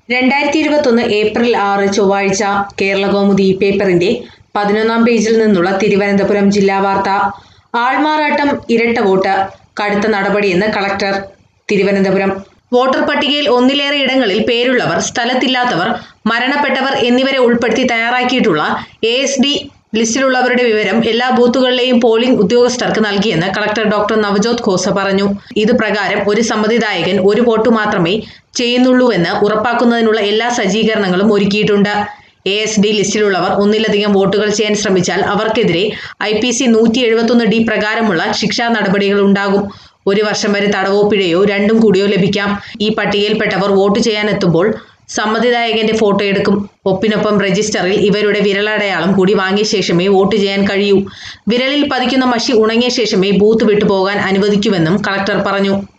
രണ്ടായിരത്തി ഇരുപത്തൊന്ന് ഏപ്രിൽ ആറ് ചൊവ്വാഴ്ച കേരളകൗമുദി പേപ്പറിന്റെ പതിനൊന്നാം പേജിൽ നിന്നുള്ള തിരുവനന്തപുരം ജില്ലാ വാർത്ത ആൾമാറാട്ടം ഇരട്ട വോട്ട് കടുത്ത നടപടിയെന്ന് കളക്ടർ തിരുവനന്തപുരം വോട്ടർ പട്ടികയിൽ ഒന്നിലേറെ ഇടങ്ങളിൽ പേരുള്ളവർ സ്ഥലത്തില്ലാത്തവർ മരണപ്പെട്ടവർ എന്നിവരെ ഉൾപ്പെടുത്തി തയ്യാറാക്കിയിട്ടുള്ള എ എസ് ഡി ലിസ്റ്റിലുള്ളവരുടെ വിവരം എല്ലാ ബൂത്തുകളിലെയും പോളിംഗ് ഉദ്യോഗസ്ഥർക്ക് നൽകിയെന്ന് കളക്ടർ ഡോക്ടർ നവജോത് ഖോസ പറഞ്ഞു ഇത് പ്രകാരം ഒരു സമ്മതിദായകൻ ഒരു വോട്ട് മാത്രമേ ചെയ്യുന്നുള്ളൂവെന്ന് ഉറപ്പാക്കുന്നതിനുള്ള എല്ലാ സജ്ജീകരണങ്ങളും ഒരുക്കിയിട്ടുണ്ട് എ എസ് ഡി ലിസ്റ്റിലുള്ളവർ ഒന്നിലധികം വോട്ടുകൾ ചെയ്യാൻ ശ്രമിച്ചാൽ അവർക്കെതിരെ ഐ പി സി നൂറ്റി എഴുപത്തൊന്ന് ഡി പ്രകാരമുള്ള ശിക്ഷാ നടപടികൾ ഉണ്ടാകും ഒരു വർഷം വരെ തടവോ പിഴയോ രണ്ടും കൂടിയോ ലഭിക്കാം ഈ പട്ടികയിൽപ്പെട്ടവർ വോട്ട് ചെയ്യാനെത്തുമ്പോൾ സമ്മതിദായകന്റെ ഫോട്ടോ എടുക്കും ഒപ്പിനൊപ്പം രജിസ്റ്ററിൽ ഇവരുടെ വിരലടയാളം കൂടി വാങ്ങിയ ശേഷമേ വോട്ട് ചെയ്യാൻ കഴിയൂ വിരലിൽ പതിക്കുന്ന മഷി ഉണങ്ങിയ ശേഷമേ ബൂത്ത് വിട്ടു പോകാൻ അനുവദിക്കുമെന്നും കളക്ടർ പറഞ്ഞു